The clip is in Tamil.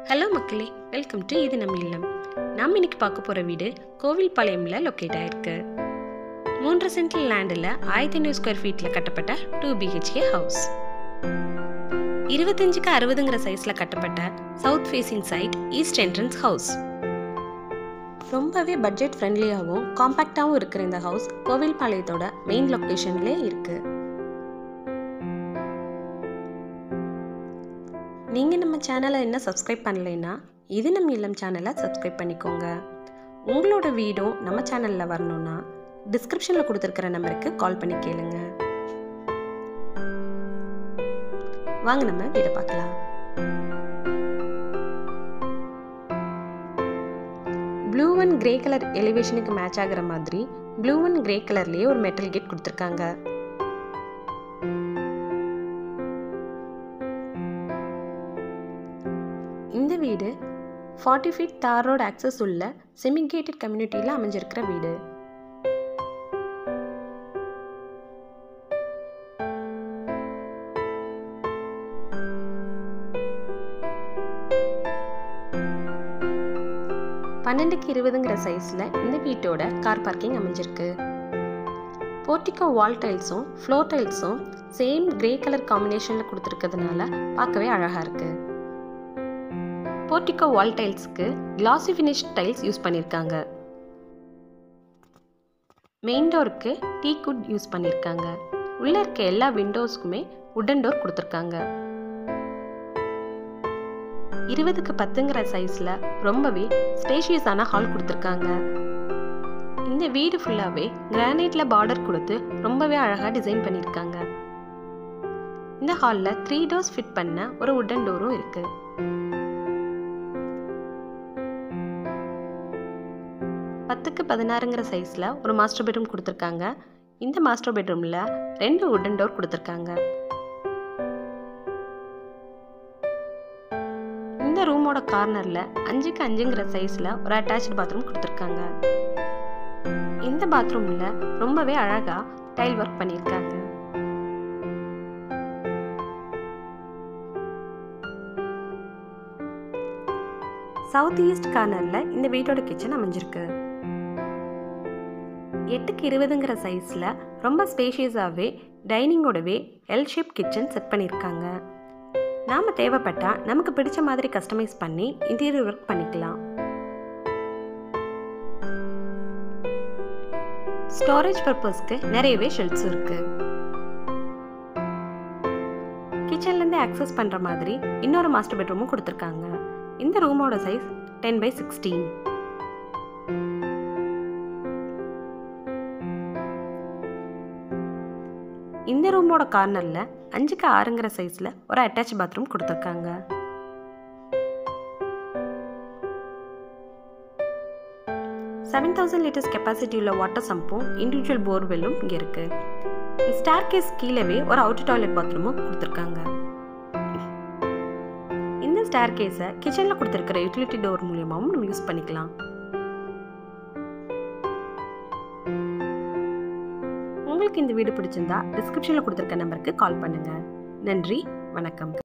ஹலோ மக்களே வெல்கம் டு இது நம்ம இல்லம் நாம் இன்னைக்கு பார்க்க போகிற வீடு கோவில்பாளையம்ல லொக்கேட் ஆயிருக்கு மூன்று சென்ட் லேண்டில் ஆயிரத்தி ஐநூறு ஸ்கொயர் ஃபீட்டில் கட்டப்பட்ட டூ பிஹெச்கே ஹவுஸ் இருபத்தஞ்சுக்கு அறுபதுங்கிற சைஸில் கட்டப்பட்ட south facing site east entrance house ரொம்பவே பட்ஜெட் ஃப்ரெண்ட்லியாகவும் காம்பேக்டாகவும் இருக்கிற இந்த ஹவுஸ் கோவில்பாளையத்தோட மெயின் லொக்கேஷன்லேயே இருக்குது நீங்கள் நம்ம சேனலை என்ன சப்ஸ்கிரைப் பண்ணலைன்னா இது நம்ம இல்லம் சேனலை சப்ஸ்கிரைப் பண்ணிக்கோங்க உங்களோட வீடும் நம்ம சேனலில் வரணும்னா டிஸ்கிரிப்ஷனில் கொடுத்துருக்கிற நம்பருக்கு கால் பண்ணி கேளுங்க வாங்க நம்ம வீடை பார்க்கலாம் ப்ளூ அண்ட் கிரே கலர் எலிவேஷனுக்கு மேட்ச் ஆகிற மாதிரி ப்ளூ அண்ட் கிரே கலர்லேயே ஒரு மெட்டல் கேட் கொடுத்துருக்காங்க இந்த வீடு forty feet tar road access உள்ள செமிகேட்டட் கம்யூனிட்டியில் அமைஞ்சிருக்கிற வீடு பன்னெண்டுக்கு இருபதுங்கிற சைஸில் இந்த வீட்டோட கார் பார்க்கிங் அமைஞ்சிருக்கு போர்ட்டிகோ வால் டைல்ஸும் ஃப்ளோர் டைல்ஸும் சேம் கிரே கலர் காம்பினேஷனில் கொடுத்துருக்கிறதுனால பார்க்கவே அழகாக இருக்குது போர்ட்டிகோ வால் டைல்ஸ்க்கு கிளாசி ஃபினிஷ் டைல்ஸ் யூஸ் பண்ணியிருக்காங்க மெயின் டோருக்கு டீ குட் யூஸ் பண்ணியிருக்காங்க உள்ளே இருக்க எல்லா விண்டோஸ்க்குமே உடன் டோர் கொடுத்துருக்காங்க இருபதுக்கு பத்துங்கிற சைஸில் ரொம்பவே ஸ்பேஷியஸான ஹால் கொடுத்துருக்காங்க இந்த வீடு ஃபுல்லாகவே கிரானைட்டில் பார்டர் கொடுத்து ரொம்பவே அழகாக டிசைன் பண்ணியிருக்காங்க இந்த ஹாலில் த்ரீ டோர்ஸ் ஃபிட் பண்ண ஒரு உடன் டோரும் இருக்குது பத்துக்கு பதினாறுங்கிற சைஸில் ஒரு மாஸ்டர் பெட்ரூம் கொடுத்துருக்காங்க இந்த மாஸ்டர் பெட்ரூமில் ரெண்டு உடன் டோர் கொடுத்துருக்காங்க இந்த ரூமோட கார்னரில் அஞ்சுக்கு அஞ்சுங்கிற சைஸில் ஒரு அட்டாச்சு பாத்ரூம் கொடுத்துருக்காங்க இந்த பாத்ரூமில் ரொம்பவே அழகாக டைல் ஒர்க் பண்ணியிருக்காங்க சவுத் ஈஸ்ட் கார்னரில் இந்த வீட்டோட கிச்சன் அமைஞ்சிருக்கு எட்டுக்கு இருபதுங்கிற சைஸில் ரொம்ப ஸ்பேஷியஸாகவே டைனிங்கோடவே எல் ஷேப் கிச்சன் செட் பண்ணியிருக்காங்க நாம் தேவைப்பட்டால் நமக்கு பிடிச்ச மாதிரி கஸ்டமைஸ் பண்ணி இன்டீரியர் ஒர்க் பண்ணிக்கலாம் ஸ்டோரேஜ் பர்பஸ்க்கு நிறையவே ஷெல்ஃப்ஸ் இருக்கு கிச்சன்லேருந்து ஆக்சஸ் பண்ணுற மாதிரி இன்னொரு மாஸ்டர் பெட்ரூமும் கொடுத்துருக்காங்க இந்த ரூமோட சைஸ் டென் பை சிக்ஸ்டீன் இந்த ரூமோட கார்னரில் அஞ்சுக்கு ஆறுங்கிற சைஸில் ஒரு அட்டாச் பாத்ரூம் கொடுத்துருக்காங்க செவன் தௌசண்ட் லிட்டர்ஸ் கெப்பாசிட்டி உள்ள வாட்டர் சம்பும் இண்டிவிஜுவல் போர்வெல்லும் இங்கே இருக்குது ஸ்டார் கேஸ் கீழவே ஒரு அவுட்டர் டாய்லெட் பாத்ரூமும் கொடுத்துருக்காங்க இந்த ஸ்டார் கேஸை கிச்சனில் கொடுத்துருக்கிற யூட்டிலிட்டி டோர் மூலியமாகவும் நம்ம யூஸ் பண்ணிக்கலாம் உங்களுக்கு இந்த வீடு பிடிச்சிருந்தா டிஸ்கிரிப்ஷனில் கொடுத்துருக்க நம்பருக்கு கால் பண்ணுங்கள் நன்றி வணக்கம்